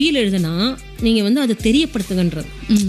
உயில் எழுதுனா நீங்க வந்து அதை தெரியப்படுத்துங்கன்றது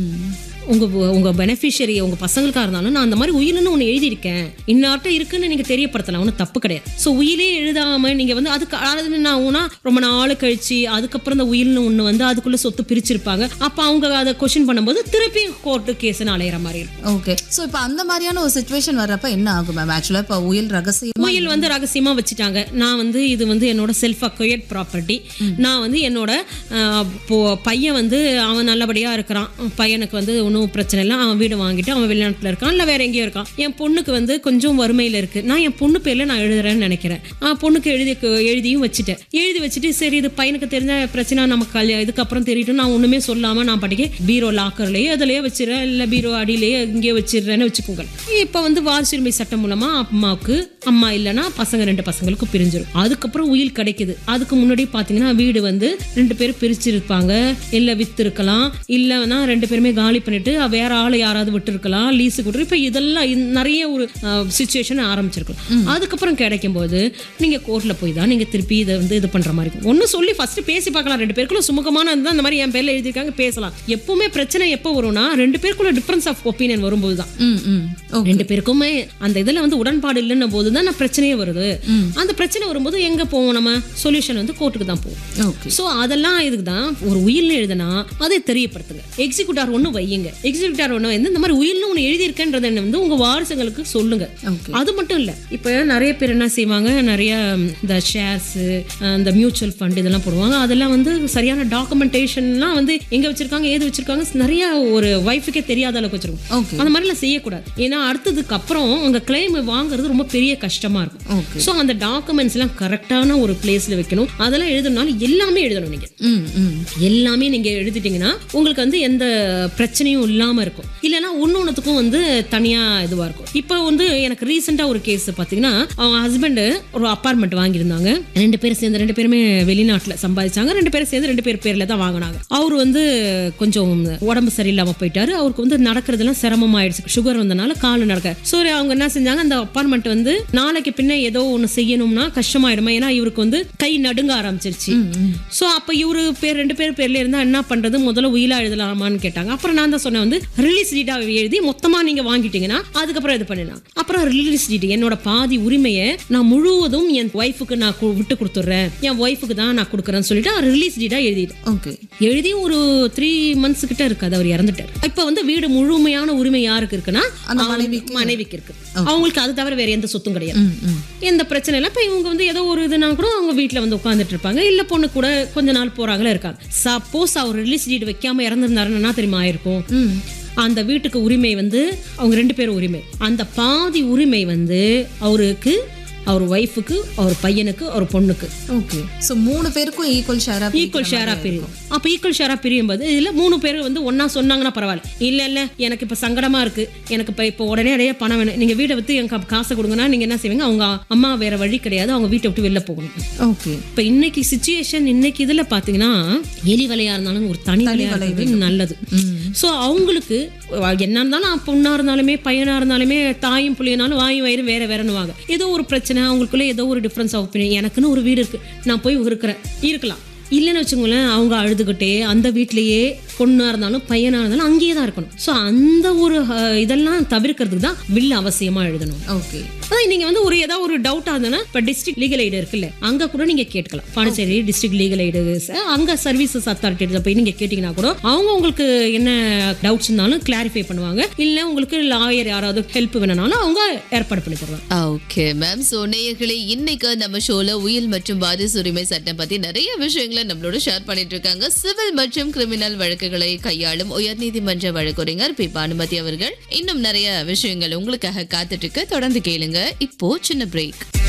உங்க உங்க பெனிஃபிஷியரி உங்க பசங்களுக்கா இருந்தாலும் நான் அந்த மாதிரி உயில்னு ஒன்று எழுதியிருக்கேன் இன்னார்ட்ட இருக்குன்னு நீங்க தெரியப்படுத்தலாம் ஒன்றும் தப்பு கிடையாது ஸோ உயிலே எழுதாம நீங்க வந்து அதுக்கு அதாவது என்ன ஆகும்னா ரொம்ப நாள் கழிச்சு அதுக்கப்புறம் இந்த உயில்னு ஒன்று வந்து அதுக்குள்ள சொத்து பிரிச்சிருப்பாங்க அப்ப அவங்க அதை கொஷின் பண்ணும்போது திருப்பி கோர்ட்டு கேஸ்னு அலையிற மாதிரி இருக்கும் ஓகே சோ இப்போ அந்த மாதிரியான ஒரு சுச்சுவேஷன் வர்றப்ப என்ன ஆகும் மேம் ஆக்சுவலா இப்போ உயில் ரகசியம் உயில் வந்து ரகசியமா வச்சுட்டாங்க நான் வந்து இது வந்து என்னோட செல்ஃப் அக்வயர்ட் ப்ராப்பர்ட்டி நான் வந்து என்னோட ஆஹ், போ- பையன் வந்து அவன் நல்லபடியா இருக்கிறான் பையனுக்கு வந்து ஒன்றும் பிரச்சனை இல்லை அவன் வீடு வாங்கிட்டு அவன் வெளிநாட்டில் இருக்கான் இல்லை வேற எங்கேயோ இருக்கான் என் பொண்ணுக்கு வந்து கொஞ்சம் வறுமையில் இருக்கு நான் என் பொண்ணு பேர்ல நான் எழுதுறேன்னு நினைக்கிறேன் ஆஹ், பொண்ணுக்கு எழுதி எழுதியும் வச்சுட்டேன் எழுதி வச்சுட்டு சரி இது பையனுக்கு தெரிஞ்ச பிரச்சனை நமக்கு கல்யாணம் இதுக்கப்புறம் தெரியட்டும் நான் ஒண்ணுமே சொல்லாம நான் பாட்டுக்கு பீரோ லாக்கர்லயே அதுலயே வச்சிடறேன் இல்லை பீரோ அடியிலேயே இங்கேயே வச்சிடுறேன்னு வச்சுக்கோங்க இப்போ வந்து வாரிசுரிமை சட்டம் மூலமா அம்மாவுக்கு அம்மா இல்லைன்னா பசங்க ரெண்டு பசங்களுக்கு பிரிஞ்சிரும் அதுக்கப்புறம் உயில் கிடைக்குது அதுக்கு முன்னாடி பாத்தீங்கன்னா வீடு வந்து ரெண்டு பேரும் பிரிச்சிருப்பாங்க இல்ல வித்து இருக்கலாம் இல்லைன்னா ரெண்டு பேருமே காலி பண்ணிட்டு வேற ஆளை யாராவது விட்டு இருக்கலாம் லீஸுக்கு விட்டு இப்போ இதெல்லாம் இந்த- நிறைய ஒரு சுச்சுவேஷன் ஆரம்பிச்சிருக்கலாம் அதுக்கப்புறம் கிடைக்கும் போது நீங்க கோர்ட்ல போய் தான் நீங்க திருப்பி இதை வந்து இது பண்ற மாதிரி இருக்கும் ஒன்னு சொல்லி ஃபர்ஸ்ட் பேசி பார்க்கலாம் ரெண்டு பேருக்குள்ள சுமூகமான இருந்தா அந்த மாதிரி என் பேர்ல எழுதியிருக்காங்க பேசலாம் எப்பவுமே பிரச்சனை எப்போ வரும்னா ரெண்டு பேருக்குள்ள டிஃபரன்ஸ் ஆஃப் ஒப்பீனியன் வரும்போது தான் ம் ம் ஓகே ரெண்டு பேருக்குமே அந்த இதுல வந்து உடன்பாடு இல்லைன்ன போது தான் நான் பிரச்சனையே வருது அந்த பிரச்சனை வரும்போது எங்க போவோம் நம்ம சொல்யூஷன் வந்து கோர்ட்டுக்கு தான் போவோம் ஓகே சோ அதெல்லாம் இதுக்கு தான் ஒரு உயில்னு எழுதுனா அதை தெரியப்படுத்துங்க எக்ஸிக்யூட்டார் ஒன்று வையுங்க எக்ஸிக்யூட்டார் ஒன்று வந்து இந்த மாதிரி உயில்னு ஒன்று எழுதியிருக்கேன்றதை வந்து உங்க வாரிசுங்களுக்கு சொல்லுங்க ஓகே அது மட்டும் இல்ல இப்போ நிறைய பேர் என்ன செய்வாங்க நிறைய ம், இந்த ஷேர்ஸ் இந்த மியூச்சுவல் ஃபண்ட் இதெல்லாம் போடுவாங்க அதெல்லாம் வந்து சரியான டாக்குமெண்டேஷன்லாம் வந்து எங்க வச்சிருக்காங்க ஏது வச்சிருக்காங்க நிறைய ஒரு ஒய்ஃபுக்கே தெரியாத அளவுக்கு வச்சிருக்கோம் ஓகே அந்த மாதிரிலாம் செய்யக்கூடாது ஏன்னா அடுத்ததுக்கு அப்புறம் உங்க கிளைம் வாங்குறது ரொம்ப பெரிய கஷ்டமா இருக்கும் ஓகே ஸோ அந்த டாக்குமெண்ட்ஸ் எல்லாம் கரெக்டான ஒரு பிளேஸ்ல வைக்கணும் அதெல்லாம் எழுதணும்னாலும் எல்லாமே எழுதணும் நீங்க ம் ம் எல்லாமே நீங்க எழுதிட்டீங்கன்னா உங்களுக்கு வந்து எந்த பிரச்சனையும் இல்லாம இருக்கும் இல்லைன்னா ஒன்னொன்னுத்துக்கும் வந்து தனியா இதுவா இருக்கும் இப்போ வந்து எனக்கு ரீசெண்டா ஒரு கேஸ் பாத்தீங்கன்னா அவங்க ஹஸ்பண்ட் ஒரு அப்பார்ட்மெண்ட் வாங்கியிருந்தாங்க ரெண்டு பேரும் சேர்ந்து ரெண்டு பேருமே வெளிநாட்டுல சம்பாதிச்சாங்க ரெண்டு பேரும் சேர்ந்து ரெண்டு பேர் பேர்ல தான் வாங்கினாங்க அவர் வந்து கொஞ்சம் உடம்பு சரியில்லாம போயிட்டாரு அவருக்கு வந்து நடக்கிறதுலாம் சிரமமாயிடுச்சு சுகர் வந்தனால கால் நடக்க ஸோ அவங்க என்ன செஞ்சாங்க அந்த அப்பார்ட்மெண்ட் வந்து நாளைக்கு பின்ன ஏதோ ஒன்று செய்யணும்னா கஷ்டமாயிடுமா ஏன்னா இவருக்கு வந்து கை நடுங்க ஆரம்பிச்சிருச்சு ஸோ அப்போ இவரு பேர் ரெண்டு பேர் பேர்ல இருந்தா என்ன பண்றது முதல்ல உயிலா எழுதலாமான்னு கேட்டாங்க அப்புறம் நான் தான் சொன்னேன் வந்து ரிலீஸ் டீட்டா எழுதி மொத்தமா நீங்க வாங்கிட்டீங்கன்னா அதுக்கப்புறம் இது பண்ணிடலாம் அப்புறம் ரிலீஸ் டீட் என்னோட பாதி உரிமையை நான் முழுவதும் என் ஒய்ஃபுக்கு நான் கு- விட்டு கொடுத்துட்றேன் என் ஒய்ஃபுக்கு தான் நான் கொடுக்குறேன்னு சொல்லிட்டு ரிலீஸ் டீட்டா எழுதிட்டேன் ஓகே எழுதி ஒரு த்ரீ மந்த்ஸ் கிட்ட இருக்காது அவர் இறந்துட்டார் இப்போ வந்து வீடு முழுமையான உரிமை யாருக்கு இருக்குன்னா அந்த அவங்க- மனைவிக்கு. மனைவிக்கு இருக்கு அவங்களுக்கு அது தவிர வேற எந்த சொத்தும் கிடையாது ம் ம் எந்த பிரச்சனை இல்லை இப்போ இவங்க வந்து ஏதோ ஒரு இதுனா கூட அவங்க வீட்டில் வந்து உட்காந்துட்டு இருப்பாங்க இல்லை பொண்ணு கூட கொஞ்ச நாள் போறாங்களே இருக்காங்க சப்போஸ் அவர் ரிலீஸ் டீட் வைக்காம இறந்துருந்தாருன்னா என்ன தெரியுமா ஆயிருக்கும் ம் அந்த வீட்டுக்கு உரிமை வந்து அவங்க ரெண்டு பேரும் உரிமை அந்த பாதி உரிமை வந்து அவருக்கு அவர் ஒய்ஃபுக்கு அவர் பையனுக்கு அவர் பொண்ணுக்கு ஓகே சோ மூணு பேருக்கும் ஈக்குவல் ஷேரா ஈக்குவல் ஷேரா பிரியும் அப்ப ஈக்குவல் ஷேரா பிரியும் போது இதுல மூணு பேர் வந்து ஒண்ணா சொன்னாங்கன்னா பரவாயில்ல இல்ல இல்ல எனக்கு இப்ப சங்கடமா இருக்கு எனக்கு இப்ப இப்போ உடனே நிறைய பணம் வேணும் நீங்க வீடை வித்து எனக்கு அப்ப காசை கொடுங்கன்னா நீங்க என்ன செய்வீங்க அவங்க அம்மா வேற வழி கிடையாது அவங்க வீட்டை விட்டு வெளில போகணும் ஓகே இப்ப இன்னைக்கு சுச்சுவேஷன் இன்னைக்கு இதுல பாத்தீங்கன்னா எலி வலையா இருந்தாலும் ஒரு தனி வலையா இருக்கிறது நல்லது சோ அவங்களுக்கு என்ன இருந்தாலும் பொண்ணா இருந்தாலுமே பையனா இருந்தாலுமே தாயும் புள்ளியனாலும் வாயும் வயிறு வேற வேறன்னுவாங்க ஏதோ ஒரு பிரச்சனை அவங்களுக்குள்ள ஏதோ ஒரு டிஃபரன்ஸ் ஆஃப் ஒப்பீனியன் எனக்குன்னு ஒரு வீடு இருக்கு நான் போய் இருக்கிறேன் இருக்கலாம் இல்லைன்னு வச்சுக்கோங்களேன் அவங்க அழுதுகிட்டே அந்த வீட்லயே பொண்ணா இருந்தாலும் பையனா இருந்தாலும் அங்கேயே தான் இருக்கணும் ஸோ அந்த ஒரு அஹ், இதெல்லாம் தவிர்க்கிறதுக்கு தான் வில் அவசியமா எழுதணும் ஓகே அதான் நீங்க வந்து ஒரு ஏதாவது ஒரு டவுட் ஆகுதுன்னா இப்போ டிஸ்ட்ரிக்ட் லீகல் எய்டு இருக்குல்ல அங்க கூட நீங்க கேட்கலாம் பாண்டிச்சேரி டிஸ்ட்ரிக்ட் லீகல் எய்டு அங்க சர்வீசஸ் அத்தாரிட்டி போய் நீங்க கேட்டீங்கன்னா கூட அவங்க உங்களுக்கு என்ன டவுட்ஸ் இருந்தாலும் கிளாரிஃபை பண்ணுவாங்க இல்ல உங்களுக்கு லாயர் யாராவது ஹெல்ப் வேணும்னாலும் அவங்க ஏற்பாடு பண்ணி தருவாங்க ஓகே மேம் சோ நேயர்களே இன்னைக்கு நம்ம ஷோல உயில் மற்றும் வாரிசு உரிமை சட்டம் பத்தி நிறைய விஷயங்களை நம்மளோட ஷேர் பண்ணிட்டு இருக்காங்க சிவில் மற்றும் கிரிமினல் வழக்குகளை கையாளும் உயர்நீதிமன்ற வழக்கறிஞர் பி பானுமதி அவர்கள் இன்னும் நிறைய விஷயங்கள் உங்களுக்காக காத்துட்டு இருக்கு தொடர்ந்து கேளுங்க இப்போ சின்ன பிரேக்